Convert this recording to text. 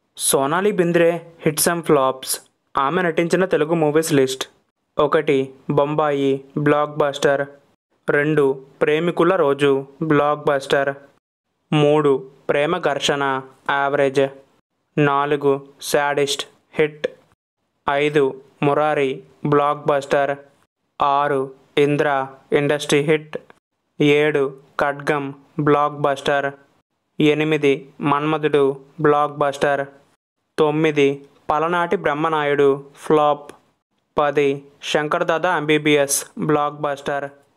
Sonali Bendre hits and flops ఆమె నటించిన Telugu movies list ఒకటి బొంబాయి బ్లాక్ బస్టర్ రెండు ప్రేమికుల రోజు బ్లాక్ బస్టర్ మూడు ప్రేమ ఘర్షణ యావరేజ్ నాలుగు శాడిస్ట్ హిట్ ఐదు మురారి బ్లాక్ బస్టర్ ఆరు ఇంద్ర ఇండస్ట్రీ హిట్ ఏడు ఖడ్గం బ్లాక్ బస్టర్ ఎనిమిది మన్మధుడు బ్లాక్ బస్టర్ తొమ్మిది పలనాటి బ్రహ్మనాయుడు ఫ్లాప్ పది Shankar Dada MBBS block buster